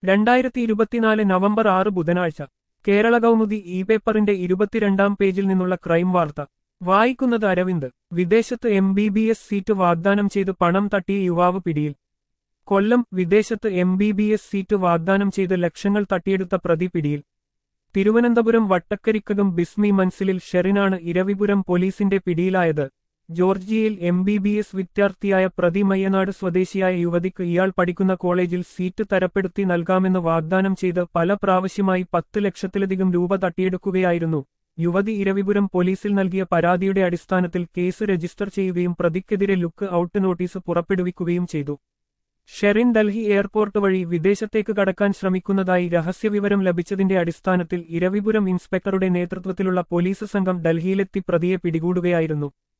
രണ്ടായിരത്തി ഇരുപത്തിനാല് നവംബർ ആറ് ബുധനാഴ്ച കേരള കൗമുദി ഇ പേപ്പറിന്റെ ഇരുപത്തിരണ്ടാം പേജിൽ നിന്നുള്ള ക്രൈം വാർത്ത വായിക്കുന്നത് അരവിന്ദ് വിദേശത്ത് M B B S seat വാഗ്ദാനം ചെയ്ത് പണം തട്ടിയ യുവാവ് പിടിയിൽ കൊല്ലം വിദേശത്ത് M B B S seat വാഗ്ദാനം ചെയ്ത് ലക്ഷങ്ങൾ തട്ടിയെടുത്ത പ്രതി പിടിയിൽ തിരുവനന്തപുരം വട്ടക്കരിക്കകം ബിസ്മി മൻസിലിൽ ഷെറിനാണ് ഇരവിപുരം പോലീസിന്റെ പിടിയിലായത് ജോർജിയയിൽ എം ബി ബി എസ് വിദ്യാർത്ഥിയായ പ്രതി മയ്യനാട് സ്വദേശിയായ യുവതിക്ക് ഇയാൾ പഠിക്കുന്ന കോളേജിൽ സീറ്റ് തരപ്പെടുത്തി നൽകാമെന്ന് വാഗ്ദാനം ചെയ്ത് പല പ്രാവശ്യമായി പത്ത് ലക്ഷത്തിലധികം രൂപ തട്ടിയെടുക്കുകയായിരുന്നു യുവതി ഇരവിപുരം പോലീസിൽ നൽകിയ പരാതിയുടെ അടിസ്ഥാനത്തിൽ കേസ് രജിസ്റ്റർ ചെയ്യുകയും പ്രതിക്കെതിരെ ലുക്ക് ഔട്ട് നോട്ടീസ് പുറപ്പെടുവിക്കുകയും ചെയ്തു ഷെറിൻ ഡൽഹി എയർപോർട്ട് വഴി വിദേശത്തേക്ക് കടക്കാൻ ശ്രമിക്കുന്നതായി രഹസ്യവിവരം ലഭിച്ചതിന്റെ അടിസ്ഥാനത്തിൽ ഇരവിപുരം ഇൻസ്പെക്ടറുടെ നേതൃത്വത്തിലുള്ള പോലീസ് സംഘം ഡൽഹിയിലെത്തി പ്രതിയെ പിടികൂടുകയായിരുന്നു